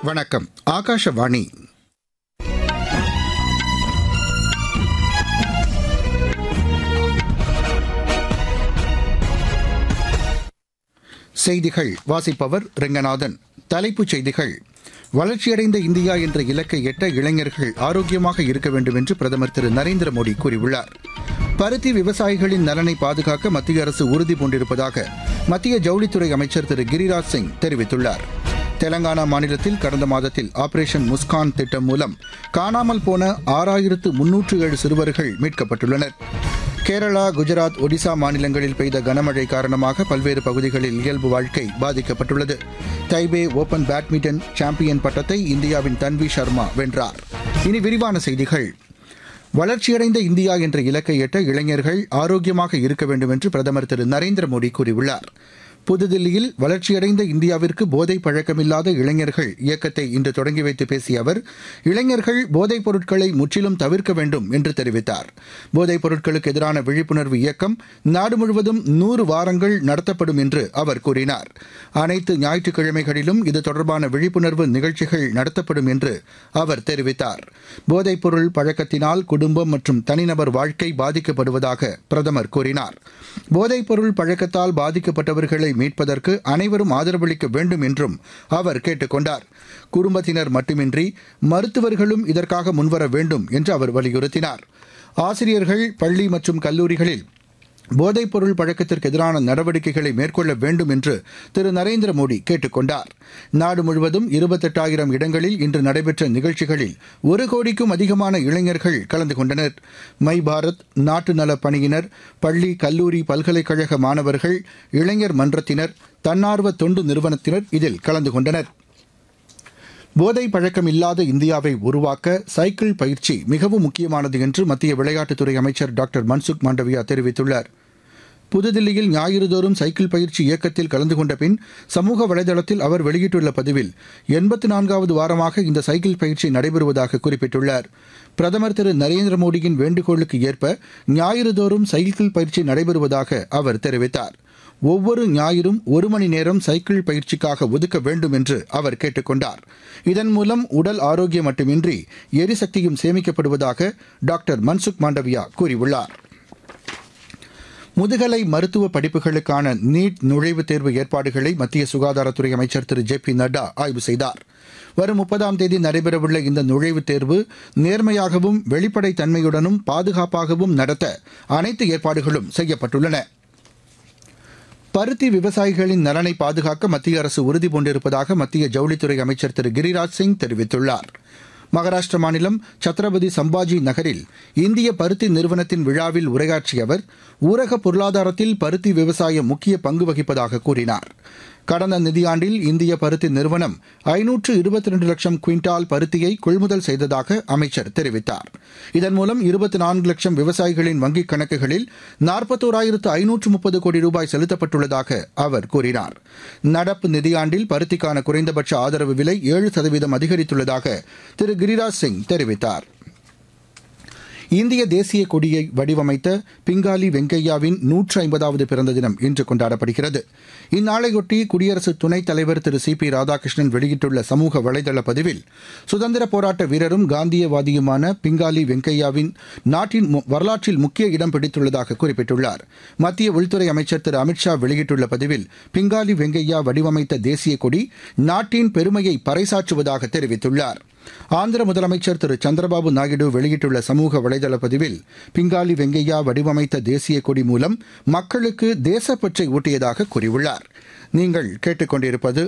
வணக்கம் ஆகாஷவாணி செய்திகள் வாசிப்பவர் ரெங்கநாதன் தலைப்புச் செய்திகள் வளர்ச்சியடைந்த இந்தியா என்ற இலக்கை எட்ட இளைஞர்கள் ஆரோக்கியமாக இருக்க வேண்டும் என்று பிரதமர் திரு நரேந்திர மோடி கூறியுள்ளார் பருத்தி விவசாயிகளின் நலனை பாதுகாக்க மத்திய அரசு உறுதி பூண்டிருப்பதாக மத்திய ஜவுளித்துறை அமைச்சர் திரு கிரிராஜ் சிங் தெரிவித்துள்ளார் தெலங்கானா மாநிலத்தில் கடந்த மாதத்தில் ஆபரேஷன் முஸ்கான் திட்டம் மூலம் காணாமல் போன ஆறாயிரத்து முன்னூற்று ஏழு சிறுவர்கள் மீட்கப்பட்டுள்ளனர் கேரளா குஜராத் ஒடிசா மாநிலங்களில் பெய்த கனமழை காரணமாக பல்வேறு பகுதிகளில் இயல்பு வாழ்க்கை பாதிக்கப்பட்டுள்ளது தைபே ஓபன் பேட்மிண்டன் சாம்பியன் பட்டத்தை இந்தியாவின் தன்வி சர்மா வென்றார் இனி விரிவான செய்திகள் வளர்ச்சியடைந்த இந்தியா என்ற இலக்கை எட்ட இளைஞர்கள் ஆரோக்கியமாக இருக்க வேண்டும் என்று பிரதமர் திரு நரேந்திர மோடி கூறியுள்ளார் புதுதில்லியில் வளர்ச்சியடைந்த இந்தியாவிற்கு போதை பழக்கமில்லாத இளைஞர்கள் இயக்கத்தை இன்று தொடங்கி வைத்து பேசிய அவர் இளைஞர்கள் போதைப் பொருட்களை முற்றிலும் தவிர்க்க வேண்டும் என்று தெரிவித்தார் போதைப் பொருட்களுக்கு எதிரான விழிப்புணர்வு இயக்கம் நாடு முழுவதும் நூறு வாரங்கள் நடத்தப்படும் என்று அவர் கூறினார் அனைத்து ஞாயிற்றுக்கிழமைகளிலும் இது தொடர்பான விழிப்புணர்வு நிகழ்ச்சிகள் நடத்தப்படும் என்று அவர் தெரிவித்தார் போதைப் பொருள் பழக்கத்தினால் குடும்பம் மற்றும் தனிநபர் வாழ்க்கை பாதிக்கப்படுவதாக பிரதமர் கூறினார் போதைப் பொருள் பழக்கத்தால் பாதிக்கப்பட்டவர்களை மீட்பதற்கு அனைவரும் ஆதரவளிக்க வேண்டும் என்றும் அவர் கேட்டுக் கொண்டார் குடும்பத்தினர் மட்டுமின்றி மருத்துவர்களும் இதற்காக முன்வர வேண்டும் என்று அவர் வலியுறுத்தினார் ஆசிரியர்கள் பள்ளி மற்றும் கல்லூரிகளில் போதைப் பொருள் பழக்கத்திற்கு எதிரான நடவடிக்கைகளை மேற்கொள்ள வேண்டும் என்று திரு நரேந்திர மோடி கேட்டுக் கொண்டார் நாடு முழுவதும் இருபத்தெட்டாயிரம் இடங்களில் இன்று நடைபெற்ற நிகழ்ச்சிகளில் ஒரு கோடிக்கும் அதிகமான இளைஞர்கள் கலந்து கொண்டனர் மை பாரத் நாட்டு நல பணியினர் பள்ளி கல்லூரி பல்கலைக்கழக மாணவர்கள் இளைஞர் மன்றத்தினர் தன்னார்வ தொண்டு நிறுவனத்தினர் இதில் கலந்து கொண்டனர் போதை பழக்கம் இல்லாத இந்தியாவை உருவாக்க சைக்கிள் பயிற்சி மிகவும் முக்கியமானது என்று மத்திய விளையாட்டுத்துறை அமைச்சர் டாக்டர் மன்சுக் மாண்டவியா தெரிவித்துள்ளார் புதுதில்லியில் ஞாயிறுதோறும் சைக்கிள் பயிற்சி இயக்கத்தில் கலந்து கொண்ட பின் சமூக வலைதளத்தில் அவர் வெளியிட்டுள்ள பதிவில் எண்பத்து நான்காவது வாரமாக இந்த சைக்கிள் பயிற்சி நடைபெறுவதாக குறிப்பிட்டுள்ளார் பிரதமர் திரு நரேந்திர மோடியின் வேண்டுகோளுக்கு ஏற்ப ஞாயிறுதோறும் சைக்கிள் பயிற்சி நடைபெறுவதாக அவர் தெரிவித்தார் ஒவ்வொரு ஞாயிறும் ஒரு மணி நேரம் சைக்கிள் பயிற்சிக்காக ஒதுக்க வேண்டும் என்று அவர் கேட்டுக் கொண்டார் இதன் மூலம் உடல் ஆரோக்கியம் மட்டுமின்றி எரிசக்தியும் சேமிக்கப்படுவதாக டாக்டர் மன்சுக் மாண்டவியா கூறியுள்ளார் முதுகலை மருத்துவ படிப்புகளுக்கான நீட் நுழைவுத் தேர்வு ஏற்பாடுகளை மத்திய சுகாதாரத்துறை அமைச்சர் திரு ஜே பி நட்டா ஆய்வு செய்தார் வரும் முப்பதாம் தேதி நடைபெறவுள்ள இந்த நுழைவுத் தேர்வு நேர்மையாகவும் வெளிப்படைத் தன்மையுடனும் பாதுகாப்பாகவும் நடத்த அனைத்து ஏற்பாடுகளும் செய்யப்பட்டுள்ளன பருத்தி விவசாயிகளின் நலனை பாதுகாக்க மத்திய அரசு உறுதி பூண்டிருப்பதாக மத்திய ஜவுளித்துறை அமைச்சர் திரு கிரிராஜ் சிங் தெரிவித்துள்ளார் மகாராஷ்டிர மாநிலம் சத்ரபதி சம்பாஜி நகரில் இந்திய பருத்தி நிறுவனத்தின் விழாவில் உரையாற்றிய அவர் ஊரக பொருளாதாரத்தில் பருத்தி விவசாயம் முக்கிய பங்கு வகிப்பதாக கூறினார் கடந்த நிதியாண்டில் இந்திய பருத்தி நிறுவனம் ஐநூற்று இருபத்தி ரெண்டு லட்சம் குவிண்டால் பருத்தியை கொள்முதல் செய்ததாக அமைச்சர் தெரிவித்தார் இதன் மூலம் இருபத்தி நான்கு லட்சம் விவசாயிகளின் வங்கிக் கணக்குகளில் நாற்பத்தோராயிரத்து ஐநூற்று முப்பது கோடி ரூபாய் செலுத்தப்பட்டுள்ளதாக அவர் கூறினார் நடப்பு நிதியாண்டில் பருத்திக்கான குறைந்தபட்ச ஆதரவு விலை ஏழு சதவீதம் அதிகரித்துள்ளதாக திரு கிரிராஜ் சிங் தெரிவித்தார் இந்திய தேசிய கொடியை வடிவமைத்த பிங்காலி வெங்கையாவின் நூற்று ஐம்பதாவது பிறந்த தினம் இன்று கொண்டாடப்படுகிறது இந்நாளையொட்டி குடியரசு துணைத் தலைவர் திரு சி பி ராதாகிருஷ்ணன் வெளியிட்டுள்ள சமூக வலைதள பதிவில் சுதந்திர போராட்ட வீரரும் காந்தியவாதியுமான பிங்காலி வெங்கையாவின் நாட்டின் வரலாற்றில் முக்கிய இடம் பிடித்துள்ளதாக குறிப்பிட்டுள்ளார் மத்திய உள்துறை அமைச்சர் திரு அமித்ஷா வெளியிட்டுள்ள பதிவில் பிங்காலி வெங்கையா வடிவமைத்த தேசிய கொடி நாட்டின் பெருமையை பறைசாற்றுவதாக தெரிவித்துள்ளார் ஆந்திர முதலமைச்சர் திரு சந்திரபாபு நாயுடு வெளியிட்டுள்ள சமூக வலைதள பதிவில் பிங்காலி வெங்கையா வடிவமைத்த தேசிய கொடி மூலம் மக்களுக்கு தேசப்பற்றை ஊட்டியதாக கூறியுள்ளார் நீங்கள் கேட்டுக்கொண்டிருப்பது